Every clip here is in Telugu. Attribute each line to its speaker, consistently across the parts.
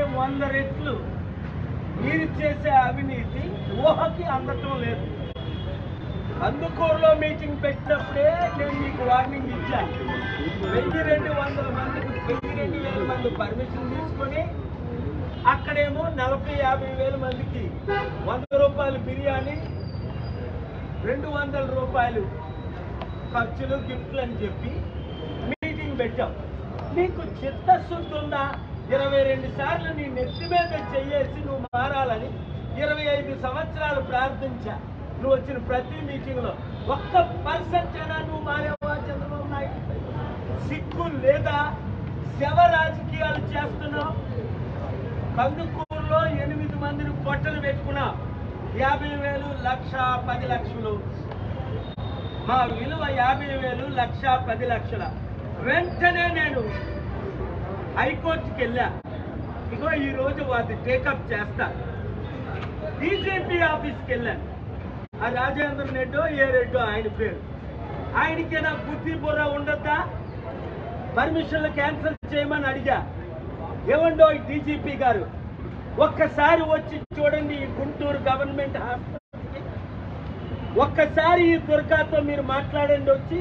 Speaker 1: వంద రెట్లు మీరు చేసే అవినీతి ఊహకి అందటం లేదు అందుకూరులో మీటింగ్ పెట్టినప్పుడే నేను మీకు వార్నింగ్ ఇచ్చాను వెయ్యి రెండు వందల మందికి వెయ్యి రెండు వేల మంది పర్మిషన్ తీసుకొని అక్కడేమో నలభై యాభై వేల మందికి వంద రూపాయలు బిర్యానీ రెండు వందల రూపాయలు ఖర్చులు గిఫ్ట్లు అని చెప్పి మీటింగ్ పెట్టాం నీకు చిత్తశుద్ధి ఉందా ఇరవై రెండు సార్లు నీ నెత్తి మీద చెయ్యేసి నువ్వు మారాలని ఇరవై ఐదు సంవత్సరాలు ప్రార్థించా నువ్వు వచ్చిన ప్రతి మీటింగ్ లో ఒక్క పర్సెంట్ అయినా నువ్వు మారేవా చంద్రబాబు నాయుడు సిగ్గు లేదా శవ రాజకీయాలు చేస్తున్నావు కందుకూరులో ఎనిమిది మందిని పొట్టలు పెట్టుకున్నా యాభై వేలు లక్ష పది లక్షలు మా విలువ యాభై వేలు లక్ష పది లక్షల వెంటనే నేను హైకోర్టుకి వెళ్ళా ఇగో ఈ రోజు వాటి టేకప్ చేస్తా డీజీపీ ఆఫీస్కి వెళ్ళాను ఆ రాజేంద్ర రెడ్డో ఏ రెడ్డో ఆయన పేరు ఆయనకి నా బుద్ధి బుర్ర ఉండద్దా పర్మిషన్లు క్యాన్సిల్ చేయమని అడిగా ఏమండో ఈ డీజీపీ గారు ఒక్కసారి వచ్చి చూడండి ఈ గుంటూరు గవర్నమెంట్ హాస్పిటల్కి ఒక్కసారి ఈ దుర్గాతో మీరు మాట్లాడండి వచ్చి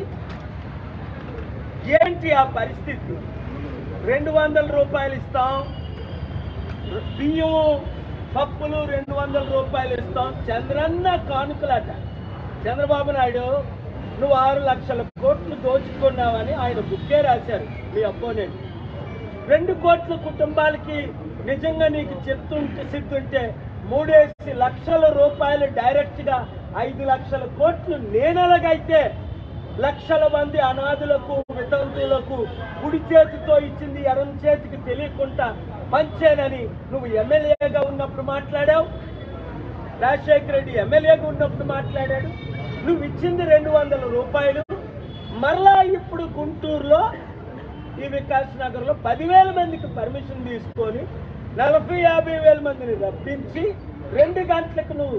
Speaker 1: ఏంటి ఆ పరిస్థితి రెండు వందల రూపాయలు ఇస్తాం బియ్యం పప్పులు రెండు వందల రూపాయలు ఇస్తాం చంద్రన్న కానుకలట చంద్రబాబు నాయుడు నువ్వు ఆరు లక్షల కోట్లు దోచుకున్నావని ఆయన బుక్కే రాశారు మీ అపోనెంట్ రెండు కోట్ల కుటుంబాలకి నిజంగా నీకు చెప్తుంటే సిద్ధుంటే మూడేసి లక్షల రూపాయలు డైరెక్ట్ గా ఐదు లక్షల కోట్లు నేనెలాగైతే లక్షల మంది అనాథులకు వితంతువులకు కుడి చేతితో ఇచ్చింది ఎడం చేతికి తెలియకుండా పంచేనని నువ్వు ఎమ్మెల్యేగా ఉన్నప్పుడు మాట్లాడావు రాజశేఖర రెడ్డి ఎమ్మెల్యేగా ఉన్నప్పుడు మాట్లాడాడు నువ్వు ఇచ్చింది రెండు వందల రూపాయలు మరలా ఇప్పుడు గుంటూరులో ఈ వికాస్ నగర్ లో పదివేల మందికి పర్మిషన్ తీసుకొని నలభై యాభై వేల మందిని రప్పించి రెండు గంటలకు నువ్వు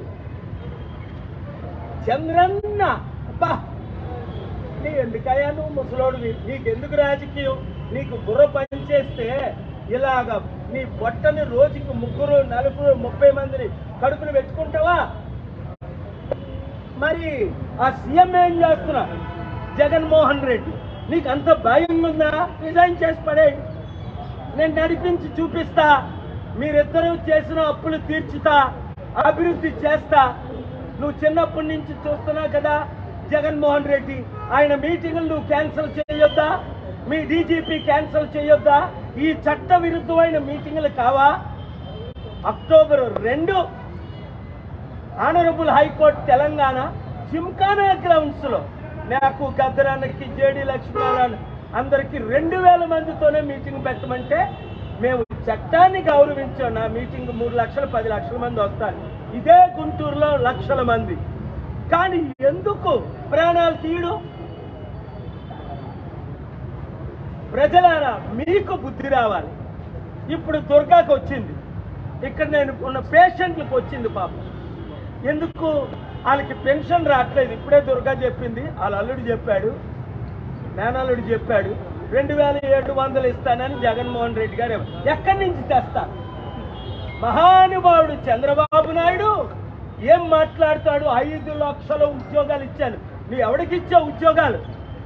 Speaker 1: చంద్రన్న అబ్బా నీ ఎందుకయ్యా నువ్వు ముసలోడివి నీకెందుకు రాజకీయం నీకు బుర్ర పనిచేస్తే ఇలాగ నీ పొట్టని రోజుకి ముగ్గురు నలుగురు ముప్పై మందిని కడుపును పెట్టుకుంటావా మరి ఆ సీఎం ఏం చేస్తున్నా జగన్మోహన్ రెడ్డి నీకు అంత భయం ఉందా రిజైన్ చేసి పడే నేను నడిపించి చూపిస్తా మీరిద్దరూ చేసిన అప్పులు తీర్చుతా అభివృద్ధి చేస్తా నువ్వు చిన్నప్పటి నుంచి చూస్తున్నావు కదా జగన్మోహన్ రెడ్డి ఆయన మీటింగులు నువ్వు క్యాన్సిల్ చేయొద్దా మీ డీజీపీ క్యాన్సిల్ చేయొద్దా ఈ చట్ట విరుద్ధమైన మీటింగులు కావా అక్టోబర్ రెండు honourable high court Telangana Gymkhana grounds లో నాకు గద్దరానికి జేడి లక్ష్మీనారాయణ అందరికి రెండు వేల మందితోనే మీటింగ్ పెట్టమంటే మేము చట్టాన్ని గౌరవించాం నా మీటింగ్ మూడు లక్షలు పది లక్షల మంది వస్తారు ఇదే గుంటూరులో లక్షల మంది కానీ ఎందుకు ప్రాణాలు తీయడం ప్రజలారా మీకు బుద్ధి రావాలి ఇప్పుడు దుర్గాకు వచ్చింది ఇక్కడ నేను ఉన్న పేషెంట్లకు వచ్చింది పాపం ఎందుకు వాళ్ళకి పెన్షన్ రావట్లేదు ఇప్పుడే దుర్గా చెప్పింది వాళ్ళ అల్లుడు చెప్పాడు మేనల్లుడు చెప్పాడు రెండు వేల ఏడు వందలు ఇస్తానని జగన్మోహన్ రెడ్డి గారు ఎక్కడి నుంచి తెస్తా మహానుభావుడు చంద్రబాబు నాయుడు ఏం మాట్లాడతాడు ఐదు లక్షల ఉద్యోగాలు ఇచ్చాను నువ్వు ఎవడికి ఇచ్చావు ఉద్యోగాలు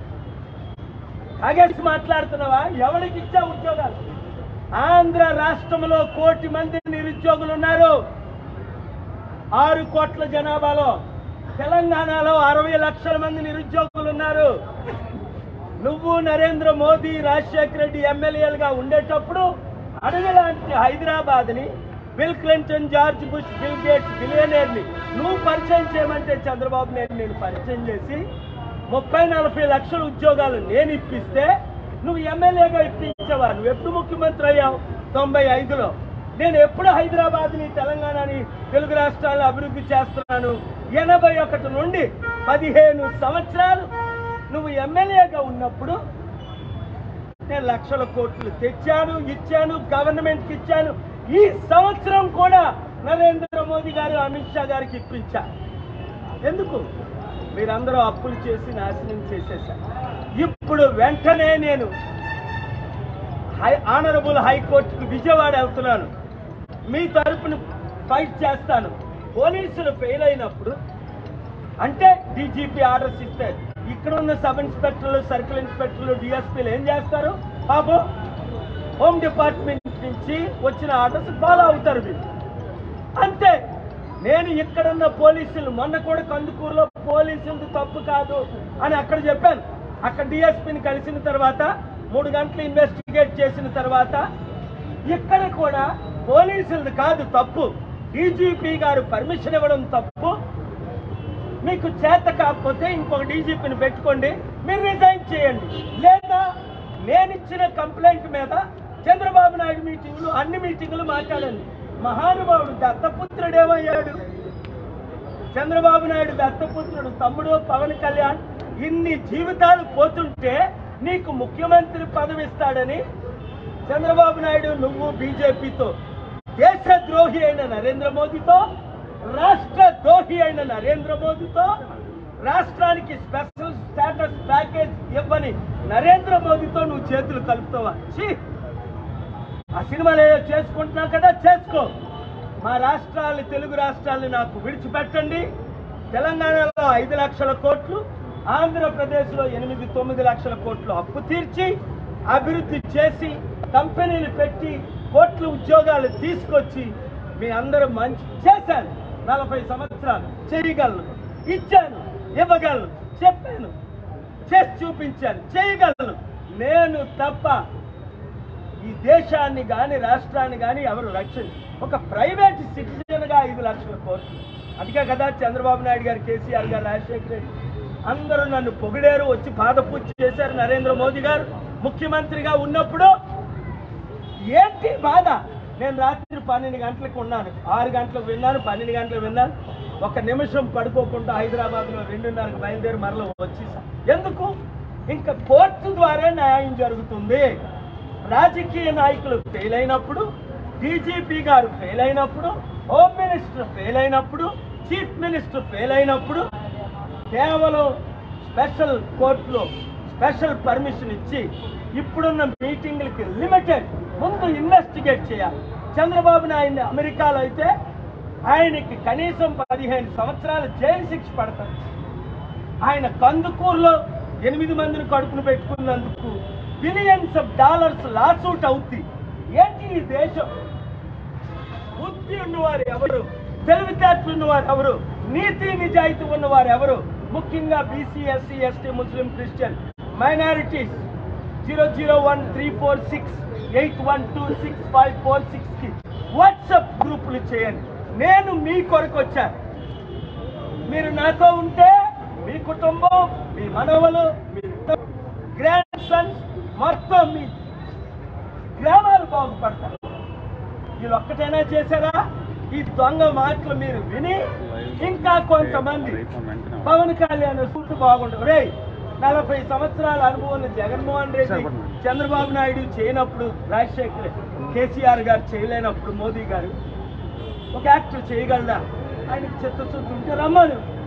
Speaker 1: తాగేసి మాట్లాడుతున్నావా ఎవరికి ఇచ్చా ఉద్యోగాలు ఆంధ్ర రాష్ట్రంలో కోటి మంది నిరుద్యోగులు ఉన్నారు ఆరు కోట్ల జనాభాలో తెలంగాణలో అరవై లక్షల మంది నిరుద్యోగులు ఉన్నారు నువ్వు నరేంద్ర మోదీ రాజశేఖర రెడ్డి ఎమ్మెల్యేలుగా ఉండేటప్పుడు అడగలాంటి హైదరాబాద్ ని Bill Clinton George Bush Bill Gates billionaire ని నువ్వు పరిచయం చేయమంటే చంద్రబాబు నాయుడు నేను పరిచయం చేసి ముప్పై నలభై లక్షల ఉద్యోగాలు నేను ఇప్పిస్తే నువ్వు ఎమ్మెల్యేగా ఇప్పించావా నువ్వు ఎప్పుడు ముఖ్యమంత్రి అయ్యావు తొంభై ఐదులో నేను ఎప్పుడు హైదరాబాద్ని తెలంగాణని తెలుగు రాష్ట్రాలను అభివృద్ధి చేస్తున్నాను ఎనభై ఒకటి నుండి పదిహేను సంవత్సరాలు నువ్వు ఎమ్మెల్యేగా ఉన్నప్పుడు నేను లక్షల కోట్లు తెచ్చాను ఇచ్చాను గవర్నమెంట్కి ఇచ్చాను ఈ సంవత్సరం కూడా నరేంద్ర మోదీ గారు అమిత్ షా గారికి ఇప్పించా ఎందుకు మీరందరూ అప్పులు చేసి నాశనం చేసేసారు ఇప్పుడు వెంటనే నేను హై ఆనరబుల్ హైకోర్టుకి విజయవాడ వెళ్తున్నాను మీ తరపున ఫైట్ చేస్తాను పోలీసులు ఫెయిల్ అయినప్పుడు అంటే డీజీపీ ఆర్డర్స్ ఇస్తే ఇక్కడ ఉన్న సబ్ ఇన్స్పెక్టర్లు సర్కిల్ ఇన్స్పెక్టర్లు డిఎస్పీలు ఏం చేస్తారు పాపం హోమ్ డిపార్ట్మెంట్ నుంచి వచ్చిన ఆర్డర్స్ ఫాలో అవుతారు మీరు అంతే నేను ఇక్కడున్న పోలీసులు మొన్న కూడా కందుకూరులో పోలీసులది తప్పు కాదు అని అక్కడ చెప్పాను అక్కడ డిఎస్పీని కలిసిన తర్వాత మూడు గంటలు ఇన్వెస్టిగేట్ చేసిన తర్వాత ఇక్కడ కూడా పోలీసులది కాదు తప్పు డీజీపీ గారు పర్మిషన్ ఇవ్వడం తప్పు మీకు చేత కాకపోతే ఇంకొక డీజీపీని పెట్టుకోండి మీరు రిజైన్ చేయండి లేదా నేను ఇచ్చిన కంప్లైంట్ మీద చంద్రబాబు నాయుడు మీటింగులు అన్ని మీటింగులు మాట్లాడండి మహానుభావుడు దత్తపుత్రుడు ఏమయ్యాడు చంద్రబాబు నాయుడు దత్తపుత్రుడు తమ్ముడు పవన్ కళ్యాణ్ ఇన్ని జీవితాలు పోతుంటే నీకు ముఖ్యమంత్రి పదవి ఇస్తాడని చంద్రబాబు నాయుడు నువ్వు బీజేపీతో దేశ ద్రోహి అయిన నరేంద్ర మోదీతో రాష్ట్ర ద్రోహి అయిన నరేంద్ర మోదీతో రాష్ట్రానికి స్పెషల్ స్టేటస్ ప్యాకేజ్ ఇవ్వని నరేంద్ర మోదీతో నువ్వు చేతులు కలుపుతావా ఛీ! ఆ సినిమాలు ఏదో చేసుకుంటున్నావు కదా చేసుకో మా రాష్ట్రాలు తెలుగు రాష్ట్రాలను నాకు విడిచిపెట్టండి తెలంగాణలో ఐదు లక్షల కోట్లు ఆంధ్రప్రదేశ్లో ఎనిమిది తొమ్మిది లక్షల కోట్లు అప్పు తీర్చి అభివృద్ధి చేసి కంపెనీలు పెట్టి కోట్ల ఉద్యోగాలు తీసుకొచ్చి మీ అందరూ మంచి చేశాను నలభై సంవత్సరాలు చేయగలను ఇచ్చాను ఇవ్వగలను చెప్పాను చేసి చూపించాను చేయగలను నేను తప్ప ఈ దేశాన్ని కానీ రాష్ట్రాన్ని కానీ ఎవరు రక్షణ ఒక ప్రైవేట్ సిటిజన్ గా ఐదు లక్షల కోట్లు అందుకే కదా చంద్రబాబు నాయుడు గారు కేసీఆర్ గారు రాజశేఖర రెడ్డి అందరూ నన్ను పొగిడారు వచ్చి పాదపూజ చేశారు నరేంద్ర మోదీ గారు ముఖ్యమంత్రిగా ఉన్నప్పుడు ఏంటి బాధ నేను రాత్రి పన్నెండు గంటలకు ఉన్నాను ఆరు గంటలకు విన్నాను పన్నెండు గంటలకు విన్నాను ఒక నిమిషం పడుకోకుండా హైదరాబాద్లో రెండున్నరకు బయలుదేరి మరల వచ్చేసా ఎందుకు ఇంకా కోర్టు ద్వారా న్యాయం జరుగుతుంది రాజకీయ నాయకులు ఫెయిల్ అయినప్పుడు డీజీపీ గారు ఫెయిల్ అయినప్పుడు హోమ్ మినిస్టర్ ఫెయిల్ అయినప్పుడు చీఫ్ మినిస్టర్ ఫెయిల్ అయినప్పుడు కేవలం స్పెషల్ కోర్టులో స్పెషల్ పర్మిషన్ ఇచ్చి ఇప్పుడున్న మీటింగ్లకి లిమిటెడ్ ముందు ఇన్వెస్టిగేట్ చేయాలి చంద్రబాబు నాయుడు అమెరికాలో అయితే ఆయనకి కనీసం పదిహేను సంవత్సరాల జైలు శిక్ష పడతారు ఆయన కందుకూరులో ఎనిమిది మందిని కడుపును పెట్టుకున్నందుకు బిలియన్స్ ఆఫ్ డాలర్స్ లాసూట్ అవుద్ది ఏంటి ఈ దేశం బుద్ధి ఉన్నవారు ఎవరు తెలివితేటలు ఉన్నవారు ఎవరు నీతి నిజాయితీ ఉన్నవారు ఎవరు ముఖ్యంగా BC SC ST Muslim Christian minorities zero zero one three four six eight one two six five four six కి వాట్సాప్ గ్రూపులు చేయండి నేను మీ కొరకు వచ్చాను మీరు నాతో ఉంటే మీ కుటుంబం మీ మనవలు మీ గ్రాండ్ సన్స్ మొత్తం మీ గ్రామాలు బాగుపడతారు వీళ్ళు ఒక్కటైనా చేశారా ఈ దొంగ మాటలు మీరు విని ఇంకా కొంతమంది పవన్ కళ్యాణ్ సూట్ బాగుండవు రే నలభై సంవత్సరాల అనుభవం ఉన్న జగన్మోహన్ రెడ్డి చంద్రబాబు నాయుడు చేయనప్పుడు రాజశేఖర్ కేసీఆర్ గారు చేయలేనప్పుడు మోదీ గారు ఒక యాక్టర్ చేయగలరా ఆయనకి చిత్తశుద్ధి ఉంటే రమ్మను